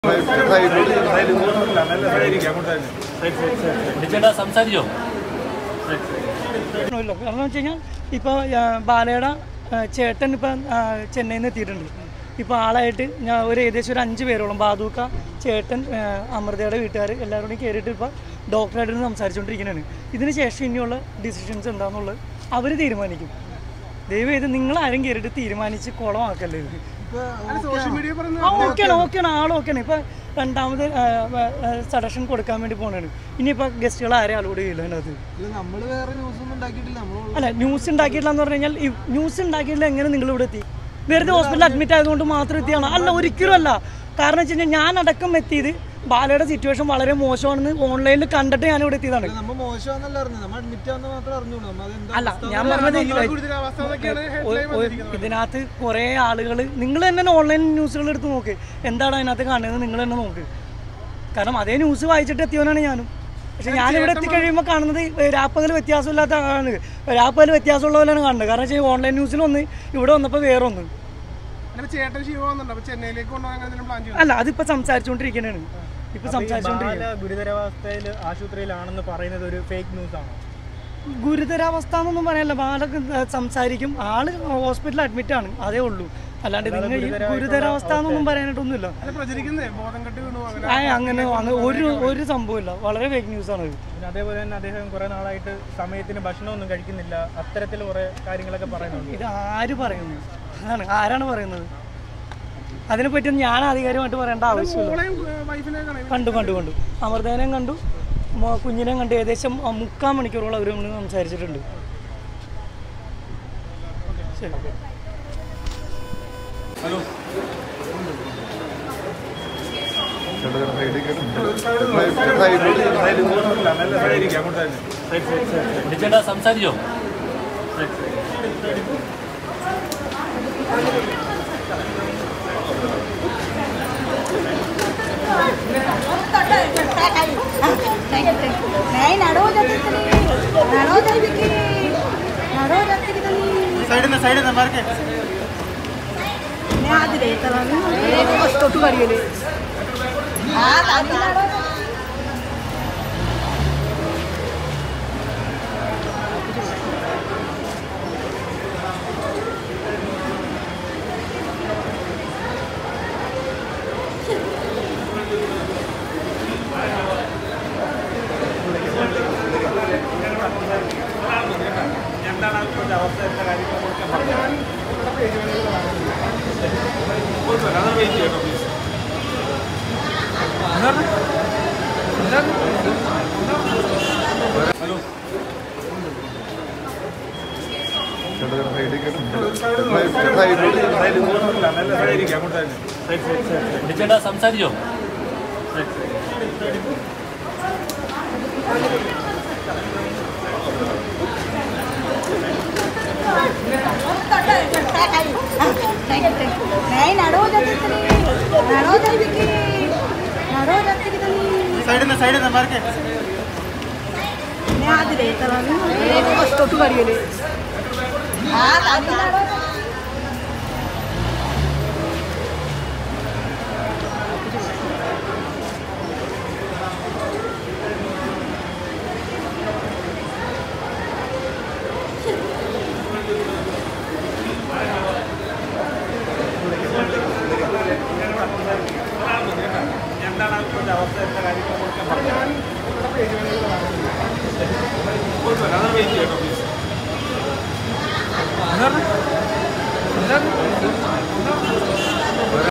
ചേട്ടാ സംസാരിച്ചോ പ്രശ്നമില്ല കാരണം വെച്ച് കഴിഞ്ഞാൽ ഇപ്പോൾ ബാലയുടെ ആ, ചേട്ടൻ ഇപ്പം ആ, ചെന്നൈയിൽ നിന്ന് എത്തിയിട്ടുണ്ട് ഇപ്പോൾ ആളായിട്ട് ഞാൻ ഒരു ഏകദേശം ഒരു അഞ്ച് പേരോളം ബാദൂക്ക ചേട്ടൻ ആ, അമൃതയുടെ വീട്ടുകാർ എല്ലാവരും കൂടി കയറിയിട്ട് ഇപ്പോൾ ഡോക്ടറായിട്ട് ഇരുന്ന് സംസാരിച്ചുകൊണ്ടിരിക്കുന്നതാണ് ഇതിന് ശേഷം ഇനിയുള്ള ഡിസിഷൻസ് എന്താണെന്നുള്ളത് അവർ തീരുമാനിക്കും ദയവ് ചെയ്ത് നിങ്ങൾ ആരും കയറിയിട്ട് തീരുമാനിച്ച് കുളമാക്കല്ലേ ഇത് ആ ഓക്കെയാണ് ഓക്കെയാണ് ആൾ ഓക്കെയാണ് ഇപ്പൊ രണ്ടാമത് സഡക്ഷൻ കൊടുക്കാൻ വേണ്ടി പോകണാണ് ഇനിയിപ്പോ ഗസ്റ്റുകൾ ആരെ അലോഡ് ചെയ്യില്ല അതിനകത്ത് നമ്മള് വേറെ ന്യൂസ് ഒന്നും ഉണ്ടാക്കിയിട്ടില്ല നമ്മൾ അല്ല ന്യൂസ് ഉണ്ടാക്കിയിട്ടില്ല എന്ന് പറഞ്ഞു കഴിഞ്ഞാൽ ഈ ന്യൂസ് ഉണ്ടാക്കിയിട്ടില്ല എങ്ങനെ നിങ്ങൾ ഇവിടെ എത്തി വെറുതെ ഹോസ്പിറ്റലിൽ അഡ്മിറ്റ് ആയതുകൊണ്ട് മാത്രം എത്തിയാണ് അല്ല ഒരിക്കലും അല്ല കാരണം വെച്ച് കഴിഞ്ഞാൽ ഞാൻ അടക്കം എത്തിയത് ബാലയുടെ സിറ്റുവേഷൻ വളരെ മോശമാണെന്ന് ഓൺലൈനിൽ കണ്ടിട്ട് ഞാൻ ഇവിടെ എത്തിയതാണ് നമ്മ മോശമാന്നല്ല അറിഞ്ഞത് നമ്മൾ അഡ്മിറ്റ് ആവുന്ന മാത്രം അറിഞ്ഞോളൂ നമ്മൾ അതെന്താ അല്ല ഞാൻ പറഞ്ഞത് ഒ- ഒ- ഇതിനകത്ത് കുറേ ആളുകൾ നിങ്ങൾ തന്നെ ഓൺലൈൻ ന്യൂസുകൾ എടുത്ത് നോക്ക് എന്താണ് അതിനകത്ത് കാണുന്നത് നിങ്ങൾ തന്നെ നോക്ക് കാരണം അതേ ന്യൂസ് വായിച്ചിട്ട് എത്തിയവനാണ് ഞാനും പക്ഷെ ഞാനിവിടെ എത്തിക്കഴിയുമ്പോൾ കാണുന്നത് രാപ്പകൽ വ്യത്യാസമില്ലാത്ത ആണ് രാപ്പകൽ വ്യത്യാസമുള്ള പോലെയാണ് കാണുന്നത് കാരണം വെച്ചാൽ ഓൺലൈൻ ന്യൂസിൽ ഒന്ന് ഇവിടെ വന്നപ്പോൾ വേറെ ഒന്ന് അല്ല, ചേട്ടൻ ശിവ വന്നിട്ടുണ്ട് അപ്പൊ ചെന്നൈയിലേക്ക് കൊണ്ടുപോകാൻ അങ്ങനെ എന്തെങ്കിലും പ്ലാൻ ചെയ്യുന്നു അല്ല അതിപ്പോൾ സംസാരിച്ചുകൊണ്ടിരിക്കുന്നതാണ് ഇപ്പൊ സംസാരിച്ചുകൊണ്ടിരിക്കുന്നത് ഗുരുതരാവസ്ഥയിൽ ആശുപത്രിയിലാണെന്ന് പറയുന്നത് ഒരു ഫേക്ക് ന്യൂസ് ആണോ ഗുരുതരാവസ്ഥ എന്നൊന്നും പറയാനില്ല ബാലൊക്കെ ഏഹ്, സംസാരിക്കും ആള് ഹോസ്പിറ്റലിൽ അഡ്മിറ്റ് ആണ് അതേ ഉള്ളൂ അല്ലാണ്ട് നിങ്ങൾ ഈ ഗുരുതരാവസ്ഥ എന്നൊന്നും പറയാനായിട്ടൊന്നുമില്ല അല്ല പ്രചരിക്കുന്നേ ബോധം കെട്ട് വീണു അങ്ങനെ ആ അങ്ങനെ അങ്ങനെ ഒരു ഒരു സംഭവമില്ല വളരെ ഫേക്ക് ന്യൂസ് ആണ് ഇത് പിന്നെ അതേപോലെ തന്നെ അദ്ദേഹം കുറെ നാളായിട്ട് സമയത്തിന് ഭക്ഷണമൊന്നും കഴിക്കുന്നില്ല അത്തരത്തിൽ കുറെ കാര്യങ്ങളൊക്കെ പറയുന്നുണ്ട് ഇത് ആര് പറയുന്നു അതാണ് ആരാണ് പറയുന്നത് അതിനെപ്പറ്റി ഞാൻ ആധികാരികമായിട്ട് പറയേണ്ട ആവശ്യമില്ല മോളെയും വൈഫിനെ കാണാൻ കണ്ടു കണ്ടു കണ്ടു അമൃതേനെയും കണ്ടു മോ- കുഞ്ഞിനെയും കണ്ടു ഏകദേശം ആ, മുക്കാൽ മണിക്കൂറോളം അവർ തമ്മിൽ സംസാരിച്ചിട്ടുണ്ട് ശരി ചേട്ടാ സംസാരിച്ചോ नाही नाडो जाते नाडो जाते की नाडो जाते की സൈഡിൽ സൈഡിൽ മാർക്കേ मी आधी रे तर एक वस्तू तू घरी गेली हा आधी नाडो ചേട്ടാ സംസാരിച്ചോ नाही नाडो जाते नाडो जाते की नाडो जाते की സൈഡിൽ സൈഡിൽ മാർക്കേ मी आधी रे तर एक वस्तू तू घरी गेली हा आधी नाडो ഹലോ